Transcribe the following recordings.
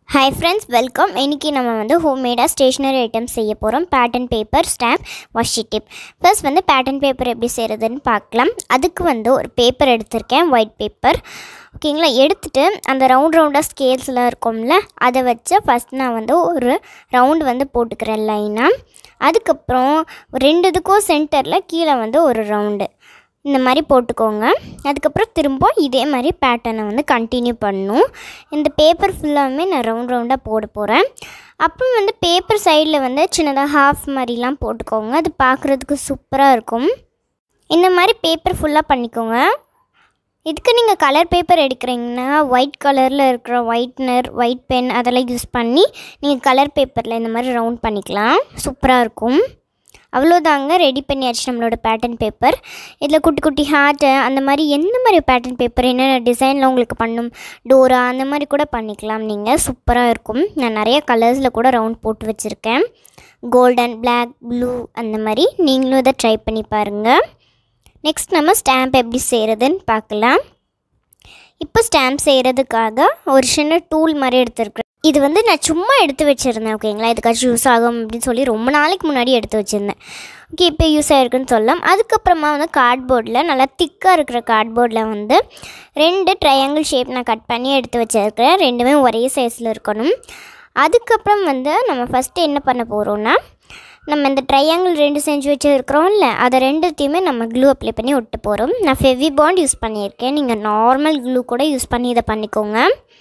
hi friends welcome இன்றைக்கி நம்ம வந்து ஹோம்மேடாக ஸ்டேஷ்னரி ஐட்டம்ஸ் செய்ய போகிறோம் pattern paper stamp washi tape first வந்து பேட்டர்ன் பேப்பர் எப்படி செய்கிறதுன்னு பார்க்கலாம் அதுக்கு வந்து ஒரு பேப்பர் எடுத்திருக்கேன் ஒயிட் பேப்பர் ஓகேங்களா எடுத்துகிட்டு அந்த ரவுண்ட் ரவுண்டாக ஸ்கேல்ஸ்லாம் இருக்கும்ல அதை வச்சு ஃபஸ்ட் நான் வந்து ஒரு ரவுண்டு வந்து போட்டுக்கிறேன் லைனாக அதுக்கப்புறம் ரெண்டு இதுக்கும் சென்டரில் கீழே வந்து ஒரு ரவுண்டு இந்த மாதிரி போட்டுக்கோங்க அதுக்கப்புறம் திரும்ப இதே மாதிரி பேட்டர்னை வந்து கண்டினியூ பண்ணணும் இந்த பேப்பர் ஃபுல்லாகவே நான் ரவுண்ட் ரவுண்டாக போட போகிறேன் அப்புறம் வந்து பேப்பர் சைடில் வந்து சின்னதாக ஹாஃப் மாதிரிலாம் போட்டுக்கோங்க அது பார்க்குறதுக்கு சூப்பராக இருக்கும் இந்த மாதிரி பேப்பர் ஃபுல்லாக பண்ணிக்கோங்க இதுக்கு நீங்கள் கலர் பேப்பர் எடுக்கிறீங்கன்னா ஒயிட் கலரில் இருக்கிற ஒயிட்னர் ஒயிட் பென் அதெல்லாம் யூஸ் பண்ணி நீங்கள் கலர் பேப்பரில் இந்த மாதிரி ரவுண்ட் பண்ணிக்கலாம் சூப்பராக இருக்கும் அவ்வளோதாங்க ரெடி பண்ணியாச்சு நம்மளோட பேட்டர்ன் பேப்பர் இதில் குட்டி குட்டி ஹார்ட்டு அந்த மாதிரி எந்த மாதிரி பேட்டர்ன் பேப்பர் என்னென்ன டிசைனில் உங்களுக்கு பண்ணும் டோரா அந்த மாதிரி கூட பண்ணிக்கலாம் நீங்கள் சூப்பராக இருக்கும் நான் நிறைய கலர்ஸில் கூட ரவுண்ட் போட்டு வச்சுருக்கேன் கோல்டன் பிளாக் ப்ளூ அந்த மாதிரி நீங்களும் இதை ட்ரை பண்ணி பாருங்கள் நெக்ஸ்ட் நம்ம ஸ்டாம்ப் எப்படி செய்கிறதுன்னு பார்க்கலாம் இப்போ ஸ்டாம்ப் செய்கிறதுக்காக ஒரு சின்ன டூல் மாதிரி எடுத்துருக்குறேன் இது வந்து நான் சும்மா எடுத்து வச்சுருந்தேன் ஓகேங்களா இதுக்காச்சும் யூஸ் ஆகும் அப்படின்னு சொல்லி ரொம்ப நாளைக்கு முன்னாடி எடுத்து வச்சுருந்தேன் ஓகே இப்போ யூஸ் ஆகிருக்குன்னு சொல்லலாம் அதுக்கப்புறமா வந்து கார்ட்போர்டில் நல்லா திக்காக இருக்கிற கார்ட்போர்டில் வந்து ரெண்டு ட்ரையாங்கிள் ஷேப் நான் கட் பண்ணி எடுத்து வச்சுருக்கிறேன் ரெண்டுமே ஒரே சைஸில் இருக்கணும் அதுக்கப்புறம் வந்து நம்ம ஃபஸ்ட்டு என்ன பண்ண போகிறோன்னா நம்ம இந்த ட்ரையாங்கிள் ரெண்டு செஞ்சு வச்சுருக்கிறோம்ல அதை ரெண்டுத்தையுமே நம்ம க்ளூ அப்ளை பண்ணி ஒட்ட போகிறோம் நான் ஃபெவி பாண்ட் யூஸ் பண்ணியிருக்கேன் நீங்கள் நார்மல் க்ளூ கூட யூஸ் பண்ணி இதை பண்ணிக்கோங்க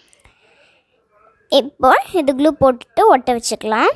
இப்போ இது க்ளூ போட்டுட்டு ஒட்ட வச்சுக்கலாம்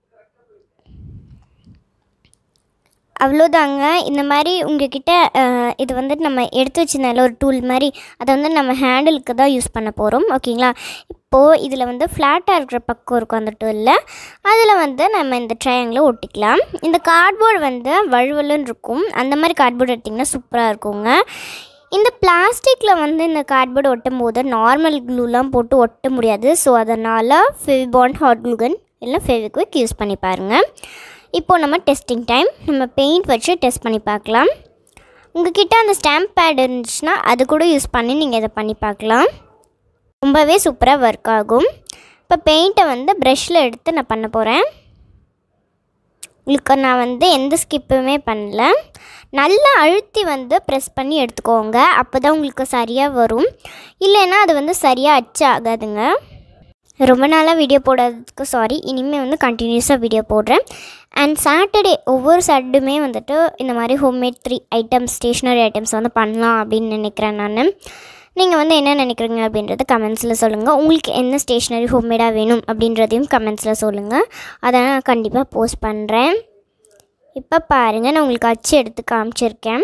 அவ்வளோதாங்க இந்த மாதிரி உங்ககிட்ட இது வந்து நம்ம எடுத்து வச்சிருந்தால ஒரு டூல் மாதிரி அதை வந்து நம்ம ஹேண்டிலுக்கு தான் யூஸ் பண்ண போகிறோம் ஓகேங்களா இப்போது இதில் வந்து ஃப்ளாட்டாக இருக்கிற பக்கம் இருக்கும் அந்த டூலில் அதில் வந்து நம்ம இந்த ட்ரையாங்கிளை ஒட்டிக்கலாம் இந்த கார்ட்போர்டு வந்து வழுவலுன்னு இருக்கும் அந்த மாதிரி கார்ட்போர்டு எடுத்திங்கன்னா சூப்பராக இருக்குங்க இந்த பிளாஸ்டிக்கில் வந்து இந்த கார்ட்போர்டு ஒட்டும் போது நார்மல் க்ளூலாம் போட்டு ஒட்ட முடியாது ஸோ அதனால் ஃபெவிபாண்ட் ஹாட் க்ளூகன் இல்லை ஃபெவிக்விக் யூஸ் பண்ணி பாருங்கள் இப்போது நம்ம டெஸ்டிங் டைம் நம்ம பெயிண்ட் வச்சு டெஸ்ட் பண்ணி பார்க்கலாம் உங்ககிட்ட அந்த ஸ்டாம்ப் பேட் இருந்துச்சுன்னா அது கூட யூஸ் பண்ணி நீங்கள் இதை பண்ணி பார்க்கலாம் ரொம்பவே சூப்பராக ஒர்க் ஆகும் இப்போ பெயிண்ட்டை வந்து ப்ரெஷ்ஷில் எடுத்து நான் பண்ண போகிறேன் உங்களுக்கு நான் வந்து எந்த ஸ்கிப்புமே பண்ணல நல்லா அழுத்தி வந்து ப்ரெஸ் பண்ணி எடுத்துக்கோங்க அப்போ தான் உங்களுக்கு சரியாக வரும் இல்லைன்னா அது வந்து சரியாக அச்சு ஆகாதுங்க ரொம்ப நாளாக வீடியோ போடாததுக்கு சாரி இனிமேல் வந்து கண்டினியூஸாக வீடியோ போடுறேன் அண்ட் சாட்டர்டே ஒவ்வொரு சாட்டர்டுமே வந்துட்டு இந்த மாதிரி homemade three items stationery items வந்து பண்ணலாம் அப்படின்னு நினைக்கிறேன் நான் நீங்கள் வந்து என்ன நினைக்கிறீங்க அப்படின்றத கமெண்ட்ஸில் சொல்லுங்கள் உங்களுக்கு என்ன ஸ்டேஷ்னரி ஹோம்மேடாக வேணும் அப்படின்றதையும் கமெண்ட்ஸில் சொல்லுங்கள் அதை நான் கண்டிப்பாக போஸ்ட் பண்ணுறேன் இப்போ பாருங்கள் நான் உங்களுக்கு அச்சு எடுத்து காமிச்சிருக்கேன்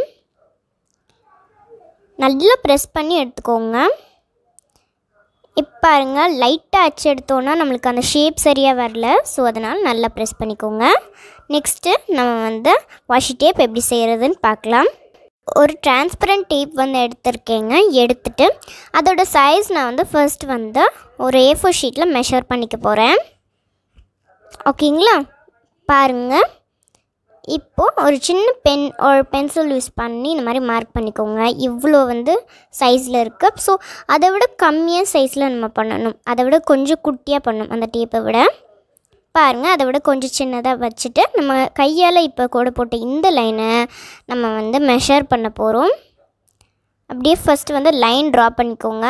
நல்லா ப்ரெஸ் பண்ணி எடுத்துக்கோங்க இப்போ பாருங்கள் லைட்டாக அச்சு எடுத்தோன்னா நம்மளுக்கு அந்த ஷேப் சரியாக வரல ஸோ அதனால் நல்லா ப்ரெஸ் பண்ணிக்கோங்க நெக்ஸ்ட்டு நம்ம வந்து வாஷி டேப் எப்படி செய்கிறதுன்னு பார்க்கலாம் ஒரு டிரான்ஸ்பரண்ட் டேப் வந்து எடுத்திருக்கேங்க எடுத்துட்டு அதோட சைஸ் நான் வந்து ஃபர்ஸ்ட் வந்து ஒரு ஏ ஃபோர் ஷீட்டில் மெஷர் பண்ணிக்க போகிறேன் ஓகேங்களா பாருங்கள் இப்போது ஒரு சின்ன பென் ஒரு பென்சில் யூஸ் பண்ணி இந்த மாதிரி மார்க் பண்ணிக்கோங்க இவ்வளோ வந்து சைஸில் இருக்குது ஸோ அதை விட கம்மியாக சைஸில் நம்ம பண்ணணும் அதை விட கொஞ்சம் குட்டியாக பண்ணணும் அந்த டேப்பை விட பாருங்கள் அதை விட கொஞ்சம் சின்னதாக வச்சுட்டு நம்ம கையால் இப்போ கூட போட்ட இந்த லைனை நம்ம வந்து மெஷர் பண்ண போகிறோம் அப்படியே ஃபஸ்ட்டு வந்து லைன் ட்ரா பண்ணிக்கோங்க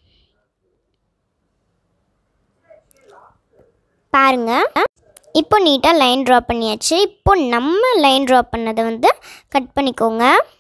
பாருங்கள் இப்போ நீட்டாக லைன் ட்ரா பண்ணியாச்சு இப்போ நம்ம லைன் ட்ரா பண்ணதை வந்து கட் பண்ணிக்கோங்க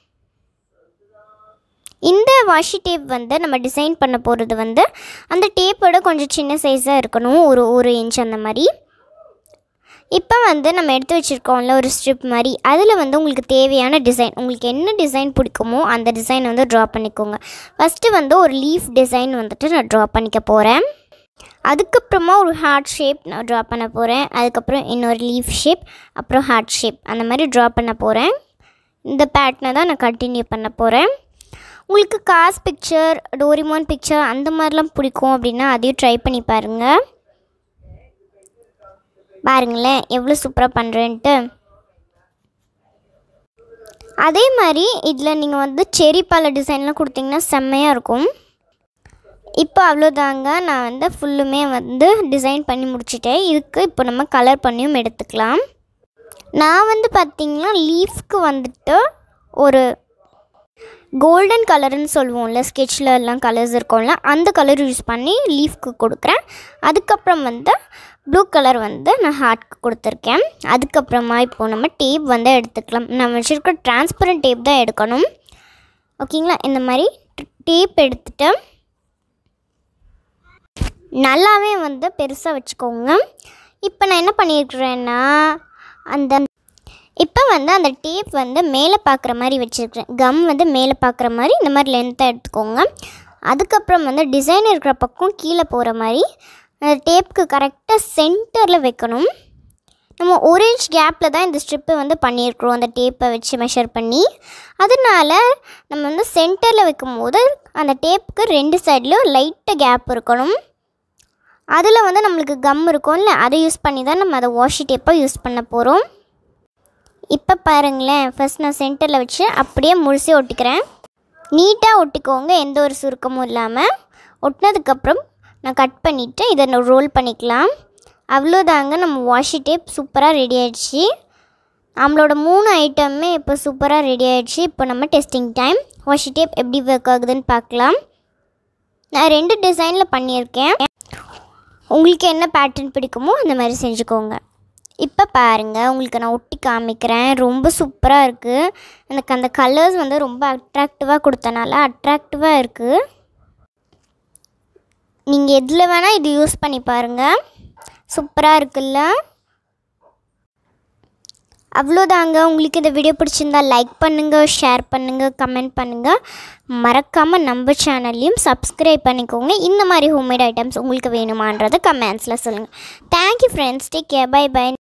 இந்த வாஷி டேப் வந்து நம்ம டிசைன் பண்ண போகிறது வந்து அந்த டேப்போட கொஞ்சம் சின்ன சைஸாக இருக்கணும் ஒரு ஒரு இன்ச் அந்த மாதிரி இப்போ வந்து நம்ம எடுத்து வச்சுருக்கோம்ல ஒரு ஸ்ட்ரிப் மாதிரி அதில் வந்து உங்களுக்கு தேவையான டிசைன் உங்களுக்கு என்ன டிசைன் பிடிக்குமோ அந்த டிசைன் வந்து ட்ரா பண்ணிக்கோங்க ஃபஸ்ட்டு வந்து ஒரு லீஃப் டிசைன் வந்துட்டு நான் ட்ரா பண்ணிக்க போகிறேன் அதுக்கப்புறமா ஒரு ஹார்ட் ஷேப் நான் ட்ரா பண்ண போகிறேன் அதுக்கப்புறம் இன்னொரு லீஃப் ஷேப் அப்புறம் ஹார்ட் ஷேப் அந்த மாதிரி ட்ரா பண்ண போகிறேன் இந்த பேட்டனை தான் நான் கண்டினியூ பண்ண போகிறேன் உங்களுக்கு காஸ் பிக்சர் டோரிமான் பிக்சர் அந்த மாதிரிலாம் பிடிக்கும் அப்படின்னா அதையும் ட்ரை பண்ணி பாருங்கள் பாருங்களேன் எவ்வளோ சூப்பராக பண்ணுறேன்ட்டு அதே மாதிரி இதில் நீங்கள் வந்து செரி பழ டிசைன்லாம் கொடுத்தீங்கன்னா செம்மையாக இருக்கும் இப்போ அவ்வளோதாங்க நான் வந்து ஃபுல்லுமே வந்து டிசைன் பண்ணி முடிச்சிட்டேன் இதுக்கு இப்போ நம்ம கலர் பண்ணியும் எடுத்துக்கலாம் நான் வந்து பார்த்திங்கன்னா லீஃப்க்கு வந்துட்டு ஒரு கோல்டன் கலர்னு சொல்லுவோம்ல ஸ்கெட்சில் எல்லாம் கலர்ஸ் இருக்கும்ல அந்த கலர் யூஸ் பண்ணி லீஃப்க்கு கொடுக்குறேன் அதுக்கப்புறம் வந்து ப்ளூ கலர் வந்து நான் ஹார்ட்க்கு கொடுத்துருக்கேன் அதுக்கப்புறமா இப்போது நம்ம டேப் வந்து எடுத்துக்கலாம் நம்ம வச்சுருக்க டிரான்ஸ்பரண்ட் டேப் தான் எடுக்கணும் ஓகேங்களா இந்த மாதிரி டேப் எடுத்துட்டு நல்லாவே வந்து பெருசாக வச்சுக்கோங்க இப்போ நான் என்ன பண்ணியிருக்கிறேன்னா அந்த இப்போ வந்து அந்த டேப் வந்து மேலே பார்க்குற மாதிரி வச்சுருக்கிறேன் கம் வந்து மேலே பார்க்குற மாதிரி இந்த மாதிரி லென்த்தாக எடுத்துக்கோங்க அதுக்கப்புறம் வந்து டிசைன் இருக்கிற பக்கம் கீழே போகிற மாதிரி அந்த டேப்புக்கு கரெக்டாக சென்டரில் வைக்கணும் நம்ம ஒரு இன்ச் கேப்பில் தான் இந்த ஸ்ட்ரிப்பை வந்து பண்ணியிருக்கிறோம் அந்த டேப்பை வச்சு மெஷர் பண்ணி அதனால நம்ம வந்து சென்டரில் வைக்கும் போது அந்த டேப்புக்கு ரெண்டு சைட்லேயும் லைட்டாக கேப் இருக்கணும் அதில் வந்து நம்மளுக்கு கம் இருக்கும்ல அதை யூஸ் பண்ணி தான் நம்ம அதை வாஷி டேப்பை யூஸ் பண்ண போகிறோம் இப்போ பாருங்களேன் ஃபஸ்ட் நான் சென்டரில் வச்சு அப்படியே முழுசே ஒட்டிக்கிறேன் நீட்டாக ஒட்டிக்கோங்க எந்த ஒரு சுருக்கமும் இல்லாமல் ஒட்டினதுக்கப்புறம் நான் கட் பண்ணிவிட்டு இதை நான் ரோல் பண்ணிக்கலாம் அவ்வளோதாங்க நம்ம வாஷி டேப் சூப்பராக ரெடி ஆயிடுச்சு நம்மளோட மூணு ஐட்டமே இப்போ சூப்பராக ரெடி ஆயிடுச்சு இப்போ நம்ம டெஸ்டிங் டைம் வாஷி டேப் எப்படி ஒர்க் ஆகுதுன்னு பார்க்கலாம் நான் ரெண்டு டிசைனில் பண்ணியிருக்கேன் உங்களுக்கு என்ன பேட்டர்ன் பிடிக்குமோ அந்த மாதிரி செஞ்சுக்கோங்க இப்போ பாருங்கள் உங்களுக்கு நான் ஒட்டி காமிக்கிறேன் ரொம்ப சூப்பராக இருக்குது எனக்கு அந்த கலர்ஸ் வந்து ரொம்ப அட்ராக்டிவாக கொடுத்தனால அட்ராக்டிவாக இருக்குது நீங்கள் எதில் வேணால் இது யூஸ் பண்ணி பாருங்கள் சூப்பராக இருக்குல்ல அவ்வளோதாங்க உங்களுக்கு இந்த வீடியோ பிடிச்சிருந்தா லைக் பண்ணுங்கள் ஷேர் பண்ணுங்கள் கமெண்ட் பண்ணுங்கள் மறக்காமல் நம்ம சேனல்லையும் சப்ஸ்கிரைப் பண்ணிக்கோங்க இந்த மாதிரி ஹோம்மேட் ஐட்டம்ஸ் உங்களுக்கு வேணுமான்றதை கமெண்ட்ஸில் சொல்லுங்கள் thank you friends take care bye by